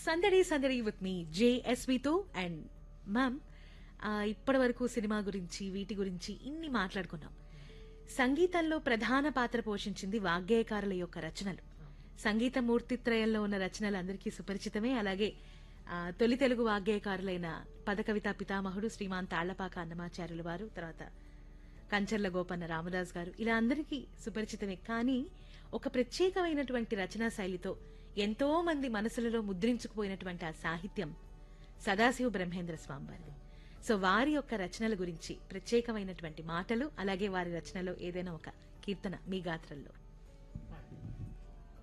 సందడి సందడి with me జేఎస్వితో అండ్ మ్యామ్ ఇప్పటి వరకు సినిమా గురించి వీటి గురించి ఇన్ని మాట్లాడుకున్నాం సంగీతంలో ప్రధాన పాత్ర పోషించింది వాగ్గేయకారుల యొక్క రచనలు సంగీత మూర్తిత్రయంలో ఉన్న రచనలు అందరికీ సుపరిచితమే అలాగే ఆ, తొలి తెలుగు వాగ్గేయకారులైన పదకవితా పితామహుడు శ్రీమాన్ తాళ్లపాక అన్నమాచార్యుల వారు తర్వాత కంచర్ల గోపన్న రామదాస్ గారు ఇలా అందరికీ సుపరిచితమే కానీ ఒక ప్రత్యేకమైనటువంటి రచనా శైలితో ఎంతో మంది మనసులలో ముద్రించుకుపోయినటువంటి ఆ సాహిత్యం సదాశివ బ్రహ్మేంద్ర స్వామి వారిది సో వారి యొక్క రచనల గురించి ప్రత్యేకమైనటువంటి మాటలు అలాగే వారి రచనలో ఏదైనా ఒక కీర్తన మీ గాత్రంలో